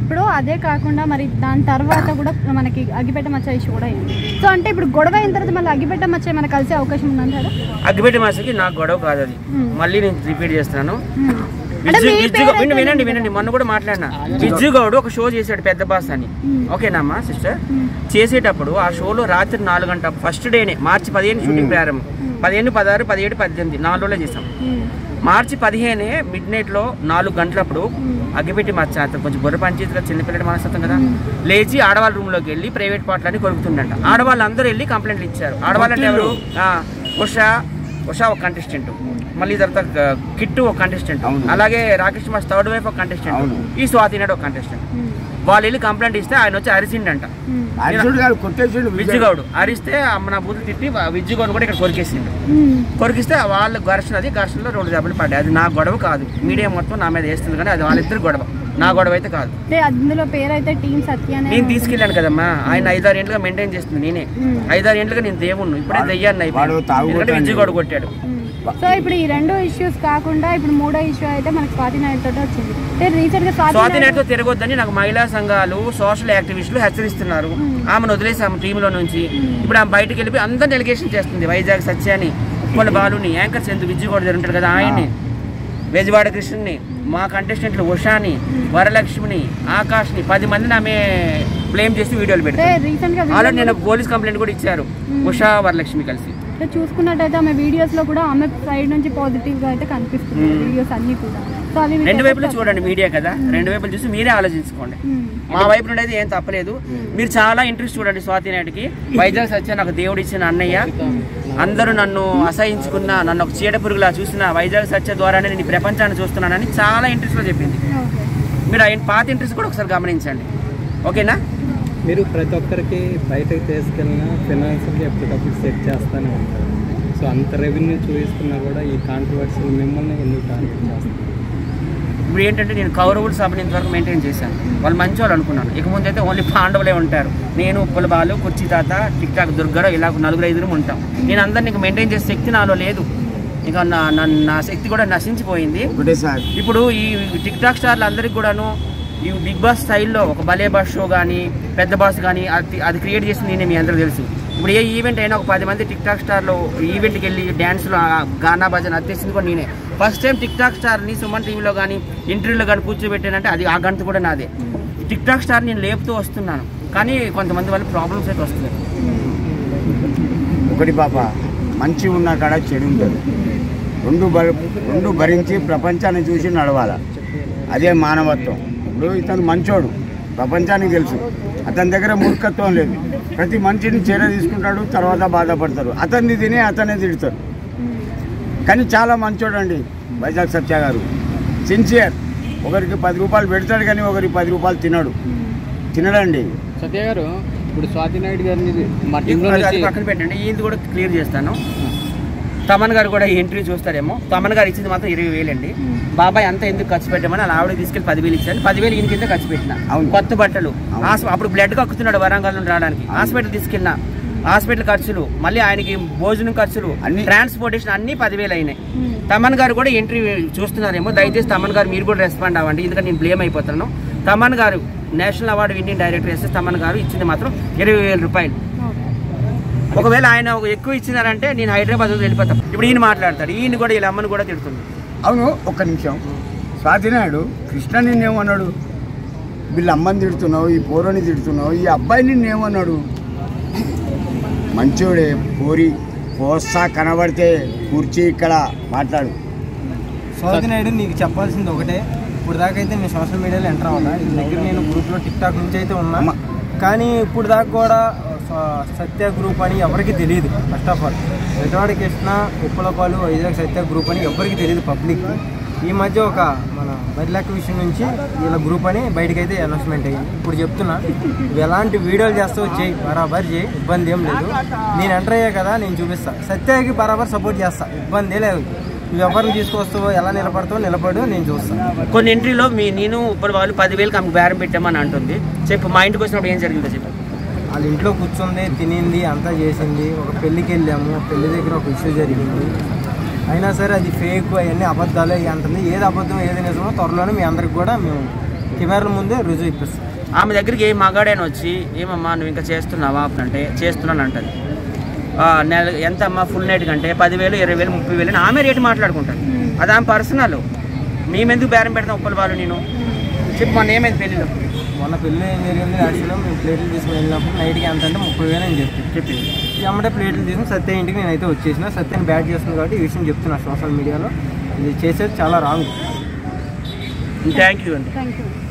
ఇప్పుడు అదే కాకుండా మరి దాని తర్వాత కూడా మనకి అగ్గిపెట్ట మచ్చ ఇష్యూ కూడా అయింది సో అంటే ఇప్పుడు గొడవ అయిన తర్వాత మళ్ళీ అగ్గిపెట్ట మచ్చ ఏమైనా కలిసే అవకాశం ఉందంటారా అగ్గిపెట్టి మాసకి నాకు గొడవ కాదు అది మ్మ్. మళ్ళీ నేను రిపీట్ చేస్తున్నాను మ్మ్. అంటే విజ్జు మీ విజ్జు పేరు వినండి అయితే వినండి వినండి మొన్న కూడా మాట్లాడినా విజ్జు గౌడ్ ఒక షో చేశాడు పెద్ద బాస్ అని మ్మ్. ఓకేనమ్మా సిస్టర్ మ్మ్. చేసేటప్పుడు ఆ షోలో రాత్రి నాలుగు గంట ఫస్ట్ డేనే మార్చి పదిహేను షూటింగ్ ప్రారంభం పదిహేను పదహారు పదిహేడు పద్దెనిమిది నాలుగు రోజులే చేసాం మ్మ్. మార్చి పదిహేనే మిడ్ నైట్ లో నాలుగు గంటలప్పుడు అగ్గిపెట్టి మచ్చ అతను కొంచెం బుర్ర పనిచేతిలో చిన్నపిల్లడి మనస్తత్వం కదా లేచి ఆడవాళ్ళ రూమ్ లోకి వెళ్ళి ప్రైవేట్ పాటలని కొరుకుతుండంట ఆడవాళ్ళందరూ వెళ్ళి కంప్లైంట్లు ఇచ్చారు ఆడవాళ్ళంటే ఎవరు ఆ, ఉషా ఉషా ఒక కంటెస్టెంట్ మళ్ళీ తర్వాత గ- కిట్టు ఒక కంటెస్టెంట్ అలాగే రాకేష్ మాస్ థర్డ్ వైఫ్ ఒక కంటెస్టెంట్ ఈ స్వాతి నాయుడు ఒక కంటెస్టెంట్ మ్మ్. వాళ్ళు వెళ్ళి కంప్లైంట్ ఇస్తే ఆయన వచ్చి అరిసిండంట మ్మ్. అర్జునుడు గారు కొట్టేసిండు విజ్జుగౌడ్ అరిస్తే అమ్మ నా బూతులు తిట్టి విజ్జుగౌడ్ కూడా ఇక్కడ కొరికేసిండు మ్మ్. కొరికిస్తే వాళ్ళ ఘర్షణ అది ఘర్షణలో రెండు దెబ్బలు పడ్డాయి అది నా గొడవ కాదు మీడియా మొత్తం నా మీద వేస్తుంది కానీ అది వాళ్ళిద్దరు గొడవ నా గొడవ అయితే కాదు అంటే అందులో పేరు అయితే టీం సత్య అనే నేను తీసుకెళ్ళాను కదమ్మా ఆయన ఐదారు ఏంట్లుగా మెయింటైన్ చేస్తుంది నేనే మ్మ్. ఐదారు ఏంట్లుగా నేను దేవుణ్ణి ఇప్పుడే దెయ్యాన్ని అయిపోయాను వాడు తాగుబోతు ఎందుకంటే అండి. విజయగౌడ్ కొట్టాడు మ్మ్. సో ఇప్పుడు ఈ రెండు ఇష్యూస్ కాకుండా ఇప్పుడు మూడో ఇష్యూ అయితే మనకి స్వాతి నాయుడు తోటి వచ్చింది అంటే రీసెంట్ గా స్వాతి స్వాతి నాయుడు నాయుడుతో తిరగొద్దని నాకు మహిళా సంఘాలు సోషల్ యాక్టివిస్టులు హెచ్చరిస్తున్నారు ఆమెను వదిలేసి ఆమె టీంలో నుంచి ఇప్పుడు ఆమె బయటకు వెళ్ళిపోయి అందరిని డెలిగేషన్ చేస్తుంది వైజాగ్ సత్యాని ఉప్పల బాలుని యాంకర్ చందు విజయగౌడ్ దగ్గర ఉంటాడు కదా ఆయన్ని బెజవాడ కృష్ణుని మా కంటెస్టెంట్లు ఉషాని వరలక్ష్మిని ఆకాష్ని పది మందిని ఆమె బ్లేమ్ చేసి వీడియోలు అంటే పెడతారు రీసెంట్ గా ఆల్రెడీ నేను పోలీస్ కంప్లైంట్ కూడా ఇచ్చారు ఉషా వరలక్ష్మి కలిసి అంటే చూసుకున్నట్టయితే ఆమె వీడియోస్ లో కూడా ఆమె సైడ్ నుంచి పాజిటివ్ గా అయితే కనిపిస్తుంది వీడియోస్ అన్ని కూడా సో అవి మీకు రెండు వైపులు effect చూడండి మీడియా కదా రెండు వైపులు చూసి మీరే ఆలోచించుకోండి మ్మ్. మా వైపు నుండి అయితే ఏం తప్పలేదు మీరు చాలా ఇంట్రెస్ట్ చూడండి స్వాతి నాయుడికి వైజాగ్ సత్య నాకు దేవుడు ఇచ్చిన అన్నయ్య అందరూ నన్ను అసహించుకున్న నన్ను ఒక చీడ పురుగులా చూసిన వైజాగ్ సత్య ద్వారానే నేను ఈ ప్రపంచాన్ని చూస్తున్నానని చాలా ఇంట్రెస్ట్లో చెప్పింది ఓకే. మీరు ఆయన పాత ఇంట్రెస్ట్ కూడా ఒకసారి గమనించండి ఓకేనా మీరు ప్రతి ఒక్కరికి బయటకు తీసుకెళ్ళిన ఫినాన్షియల్గా ఎప్పటికప్పుడు సెట్ చేస్తూనే ఉంటారు సో అంత రెవెన్యూ చూపిస్తున్నా కూడా ఈ కాంట్రవర్సీ మిమ్మల్ని ఎందుకు టార్గెట్ చేస్తారు ఇప్పుడు ఏంటంటే నేను కౌరవుల సభని ఇంతవరకు మెయింటైన్ చేశాను వాళ్ళు మంచి వాళ్ళు అనుకున్నాను ఇక ముందు అయితే ఓన్లీ పాండవులే ఉంటారు నేను ఉప్పుల బాలు కుర్చీ తాత టిక్ టాక్ దుర్గారావు ఇలా ఒక నలుగురు ఐదుగురు ఉంటాం నేను అందరిని ఇక మెయింటైన్ చేసే శక్తి నాలో లేదు ఇక నా నా- నా శక్తి కూడా నశించిపోయింది ఒకటేసారి ఇప్పుడు ఈ టిక్ టాక్ స్టార్లు అందరికి కూడాను ఈ బిగ్ బాస్ స్టైల్లో ఒక భలే బాస్ షో కానీ పెద్ద బాస్ కానీ అది అది క్రియేట్ చేసింది నేనే మీ అందరికీ తెలుసు ఇప్పుడు ఏ ఈవెంట్ అయినా ఒక పది మంది టిక్ టాక్ స్టార్లో ఈవెంట్కి వెళ్ళి డ్యాన్స్లో గానా భజన అత్తేసింది కూడా నేనే ఫస్ట్ టైం టిక్ టాక్ స్టార్ని సుమన్ టీవీలో కానీ ఇంటర్వ్యూలో కానీ కూర్చోబెట్టానంటే అది ఆ గంట కూడా నాదే టిక్ టాక్ స్టార్ నేను లేపుతూ వస్తున్నాను కానీ కొంతమంది వల్ల ప్రాబ్లమ్స్ అయితే వస్తున్నాయి ఒకటి పాప మంచి ఉన్న కాడ చెడు ఉంటుంది రెండు భరి రెండు భరించి ప్రపంచాన్ని చూసి నడవాల అదే మానవత్వం ఇప్పుడు ఇతను మంచోడు ప్రపంచానికి తెలుసు అతని దగ్గర మూర్ఖత్వం లేదు ప్రతి మనిషిని చీర తీసుకుంటాడు తర్వాత బాధపడతారు అతన్ని తిని అతనే తిడతారు కానీ చాలా మంచోడు అండి వైజాగ్ సత్య గారు సిన్సియర్ ఒకరికి పది రూపాయలు పెడతాడు కానీ ఒకరికి పది రూపాయలు తినడు తినడండి సత్య గారు ఇప్పుడు స్వాతి నాయుడు గారిని మా టీంలో అది అది పక్కన పెట్టండి ఈయనది కూడా క్లియర్ చేస్తాను తమన్ గారు కూడా ఎంట్రీ చూస్తారేమో తమన్ గారు ఇచ్చింది మాత్రం ఇరవై వేలు అండి బాబాయ్ అంతా ఎందుకు ఖర్చు పెట్టామని అలా ఆవిడ తీసుకెళ్ళి పదివేలు ఇచ్చాను పదివేలు ఈయన కింద ఖర్చు పెట్టిన అవును. కొత్త బట్టలు హాస్ప- అప్పుడు బ్లడ్ కక్కుతున్నాడు వరంగల్ నుండి రావడానికి హాస్పిటల్ తీసుకెళ్ళిన హాస్పిటల్ ఖర్చులు మళ్ళీ ఆయనకి భోజనం ఖర్చులు అన్ని- ట్రాన్స్పోర్టేషన్ అన్ని పదివేలు అయినాయి మ్మ్. తమన్ గారు కూడా ఎంట్రీ చూస్తున్నారేమో దయచేసి తమన్ గారు మీరు కూడా రెస్పాండ్ అవ్వండి ఎందుకంటే నేను బ్లేమ్ అయిపోతున్నాను తమన్ గారు national award winning director SS Thaman గారు ఇచ్చింది మాత్రం ఇరవై వేల రూపాయలు ఓకే. ఒకవేళ ఆయన ఒక ఎక్కువ ఇచ్చినారంటే నేను హైదరాబాద్ వదిలి వెళ్ళిపోతాను ఇప్పుడు ఈయన మాట్లాడతాడు ఈయన కూడా వీళ్ళ అమ్మని కూడా తిడుతుంది అవును ఒక్క నిమిషం స్వాతినాయుడు కృష్ణ నిన్నేమన్నాడు వీళ్ళ అమ్మని తిడుతున్నావు ఈ పోరని తిడుతున్నావు ఈ అబ్బాయిని నిన్నేమన్నాడు మంచోడే పోరి పోస్తా కనబడితే కూర్చి ఇక్కడ మాట్లాడు సౌదీ నాయుడు నీకు చెప్పాల్సింది ఒకటే ఇప్పుడు దాకా అయితే నేను సోషల్ మీడియాలో ఎంటర్ అవ్వాలా ఇది దగ్గర నేను గ్రూప్లో టిక్ టాక్ నుంచి అయితే ఉన్నా అమ్మ. కానీ ఇప్పుడు దాకా కూడా స- సత్య గ్రూప్ అని ఎవరికి తెలియదు first of all Vijayawada Krishna ఉప్పలపాలు వైజాగ్ సత్య గ్రూప్ అని ఎవరికి తెలియదు పబ్లిక్ ఈ మధ్య ఒక మన బదిలెక్క విషయం నుంచి వీళ్ళ గ్రూప్ అని బయటకైతే అనౌన్స్మెంట్ అయ్యింది ఇప్పుడు చెప్తున్నా నువ్వు ఎలాంటి వీడియోలు చేస్తావు చేయి బరాబర్ చేయి ఇబ్బంది ఏం లేదు నేను ఎంటర్ అయ్యా కదా నేను చూపిస్తా సత్యకి బరాబర్ సపోర్ట్ చేస్తా ఇబ్బంది లేదు నువ్వు ఎవరిని తీసుకొస్తావో ఎలా నిలబడతావో నిలబడు నేను చూస్తాను కొన్ని ఎంట్రీలో మీ నేను ఇప్పుడు వాళ్ళు పదివేలకు ఆమెకు బేరం పెట్టామని అంటుంది చెప్పు మా ఇంటికి వచ్చినప్పుడు ఏం జరిగిందో చెప్పు వాళ్ళ ఇంట్లో కూర్చుంది తినింది అంతా చేసింది ఒక పెళ్ళికి వెళ్ళాము పెళ్లి దగ్గర ఒక ఇష్యూ జరిగింది అయినా సరే అది ఫేక్ అవన్నీ అబద్ధాలు అవి అంటుంది ఏది అబద్ధం ఏది నిజమో త్వరలోనే మీ అందరికి కూడా మేము కెమెరాల ముందే రుజువు ఇప్పిస్తాను ఆమె దగ్గరికి ఏ మగాడైనా వచ్చి ఏమమ్మా నువ్వు ఇంకా చేస్తున్నావా అంటే చేస్తున్నాను అంటది ఆ, నెల ఎంత అమ్మా ఫుల్ నైట్ కంటే పదివేలు ఇరవై వేలు ముప్పై వేలు అని ఆమె రేటు మాట్లాడుకుంటాను అది ఆమె పర్సనల్ మేమెందుకు బేరం పెడతాం ఉప్పల వాళ్ళు నేను చెప్పు మొన్న ఏమైంది పెళ్ళిలో మొన్న పెళ్ళి ఏం జరిగింది యాక్చువల్గా మేము ప్లేట్లు తీసుకుని వెళ్ళినప్పుడు నైట్కి ఎంత అంటే ముప్పై వేలు అని చెప్పి చెప్పింది ఎమ్మటే ప్లేట్లు తీసుకుని సత్య ఇంటికి నేనైతే వచ్చేసిన సత్యని బ్యాట్ చేస్తుంది కాబట్టి ఈ విషయం చెప్తున్నా సోషల్ మీడియాలో ఇది చేసేది చాలా రాంగ్ థ్యాంక్ యూ అండి థ్యాంక్ యూ